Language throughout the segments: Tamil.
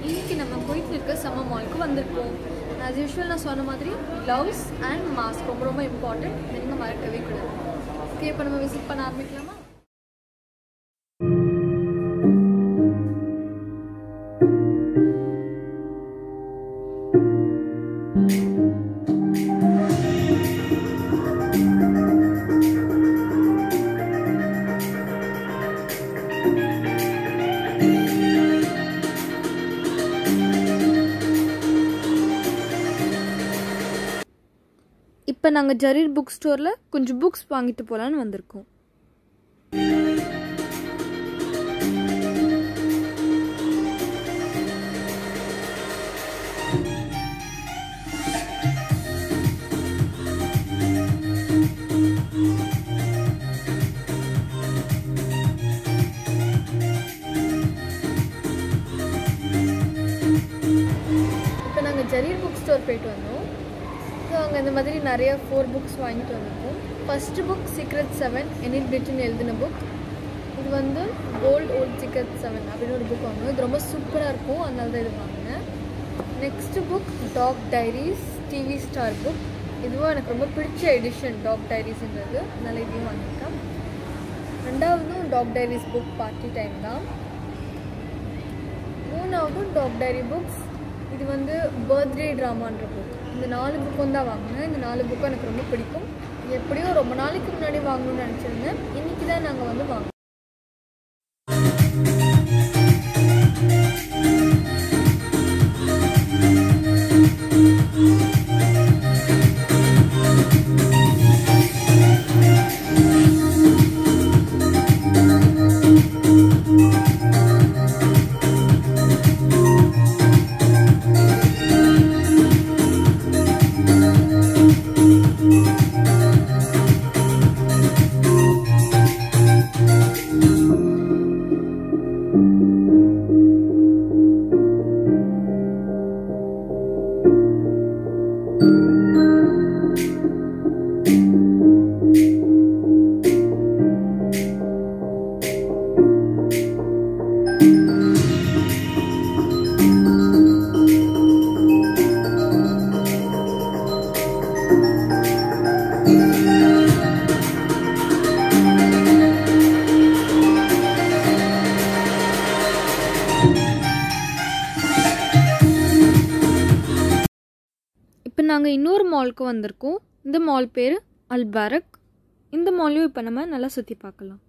இன்னைக்கு நம்ம போயிட்டு இருக்க சம்மர் மாலுக்கு வந்திருக்கோம் ஆஸ் யூஷுவல் நான் சொன்ன மாதிரி க்ளவுஸ் அண்ட் மாஸ்க் ரொம்ப ரொம்ப இம்பார்ட்டன்ட் நீங்கள் மறக்கவே கூடாது ஓகே இப்போ நம்ம விசிட் பண்ண ஆரம்பிக்கலாமா இப்போ நாங்கள் ஜரீர் புக் ஸ்டோரில் கொஞ்சம் புக்ஸ் வாங்கிட்டு போகலான்னு வந்திருக்கோம் இப்போ நாங்கள் ஜரீர் புக் ஸ்டோர் போயிட்டு வந்தோம் ஸோ அங்கே இந்த மாதிரி நிறைய ஃபோர் புக்ஸ் வாங்கிட்டு வந்திருக்கோம் first book secret seven Enid Blyton எழுதின புக் இது வந்து கோல்ட் ஓல்ட் சீக்ரெட் செவன் அப்படின்னு ஒரு புக் வாங்கினோம் இது ரொம்ப சூப்பராக இருக்கும் அதனால தான் இது வாங்கினேன் next book dog diaries TV star book இதுவும் எனக்கு ரொம்ப பிடிச்ச எடிஷன் டாக் டைரிஸ்ன்றது அதனால இதையும் வாங்கியிருக்கேன் ரெண்டாவதும் dog diaries book party time தான் மூணாவதும் டாக் டைரி புக்ஸ் இது வந்து பர்த்டே ட்ராமான்ற புக் இந்த நாலு புக்கும் தான் வாங்கினேன் இந்த நாலு புக்கும் எனக்கு ரொம்ப பிடிக்கும் எப்படியோ ரொம்ப நாளைக்கு முன்னாடி வாங்கணும்னு நினச்சிருந்தேன் இன்னைக்கு தான் நாங்கள் வந்து வாங்கினோம் இப்போ நாங்கள் இன்னொரு மாலுக்கு வந்திருக்கோம் இந்த மால் பேர் அல்பாரக் இந்த மாலையும் இப்போ நம்ம நல்லா சுற்றி பார்க்கலாம்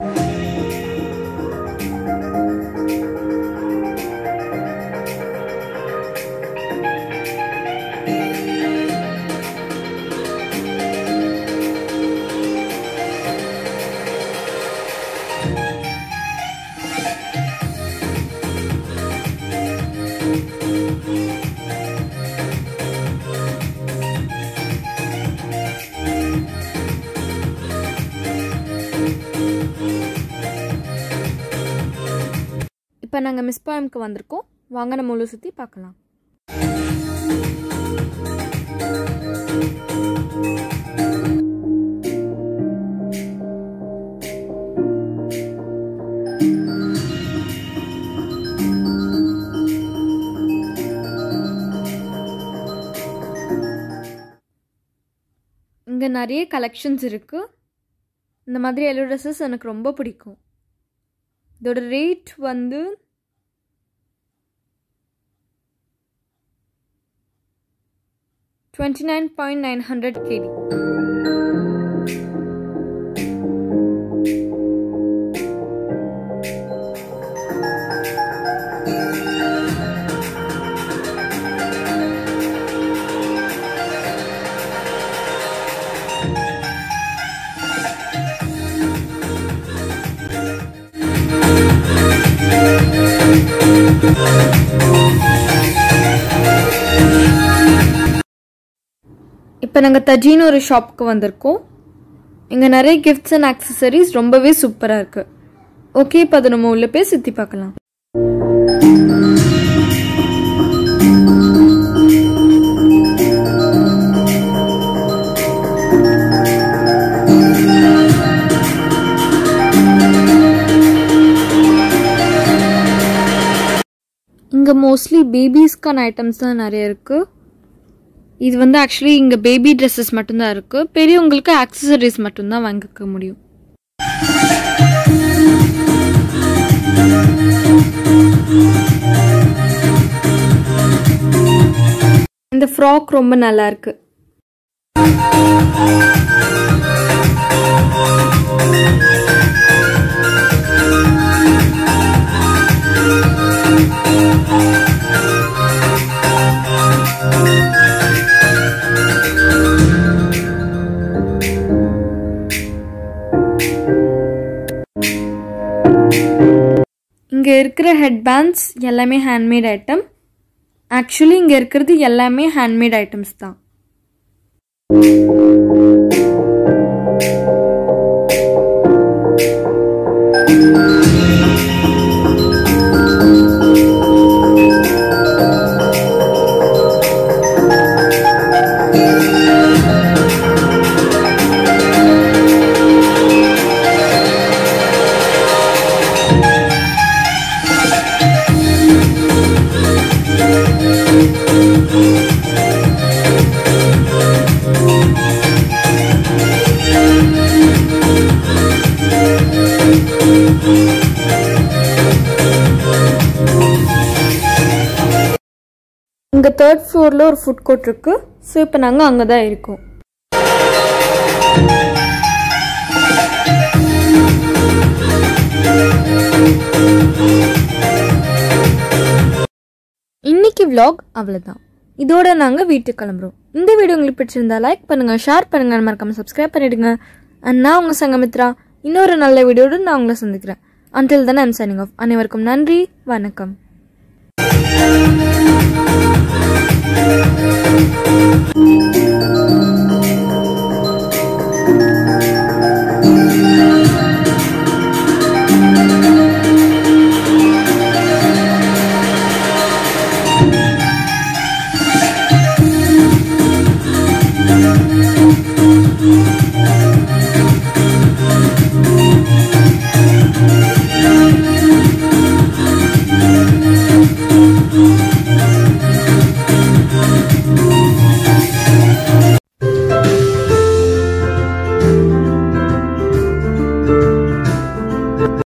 இப்போ நாங்கள் மிஸ் பாயம்க்கு வந்திருக்கோம் வாங்க நம்ம உள்ள சுற்றி பார்க்கலாம் இங்கே நிறைய கலெக்ஷன்ஸ் இருக்குது இந்த மாதிரி எல்லோ ட்ரெஸ்ஸஸ் எனக்கு ரொம்ப பிடிக்கும் இதோட ரேட் வந்து twenty nine point nine hundred கேடி இப்போ நாங்கள் தஜின்னு ஒரு ஷாப்புக்கு வந்திருக்கோம் இங்கே நிறைய கிஃப்ட்ஸ் அண்ட் ஆக்சசரிஸ் ரொம்பவே சூப்பராக இருக்குது ஓகே இப்போ அதை நம்ம உள்ளே போய் சுற்றி பார்க்கலாம் இங்கே மோஸ்ட்லி பேபிஸ்க்கான ஐட்டம்ஸ் தான் நிறைய இருக்குது இது வந்து ஆக்சுவலி இங்கே பேபி ட்ரெஸ்ஸஸ் மட்டும்தான் இருக்குது பெரியவங்களுக்கு ஆக்சசரிஸ் மட்டும்தான் வாங்கிக்க முடியும் இந்த ஃப்ராக் ரொம்ப நல்லா இருக்கு இங்கே இருக்கிற ஹெட் பேண்ட்ஸ் எல்லாமே ஹேண்ட்மேட் ஐட்டம் ஆக்சுவலி இங்கே இருக்கிறது எல்லாமே ஹேண்ட்மேட் ஐட்டம்ஸ் தான் இங்கே தேர்ட் ஃப்ளோரில் ஒரு ஃபுட் கோர்ட் இருக்குது ஸோ இப்போ நாங்கள் அங்கே தான் இருக்கோம் இன்னைக்கு vlog அவ்வளோதான் இதோட நாங்கள் வீட்டுக்கு கிளம்புறோம் இந்த வீடியோ உங்களுக்கு பிடிச்சிருந்தா லைக் பண்ணுங்கள் ஷேர் பண்ணுங்கள் மறக்காமல் சப்ஸ்கிரைப் பண்ணிடுங்க அண்ட் நான் உங்கள் சங்கமித்ரா இன்னொரு நல்ல வீடியோடு நான் உங்களை சந்திக்கிறேன் அன்டில் தான் ஐம் சைனிங் ஆஃப் அனைவருக்கும் நன்றி வணக்கம்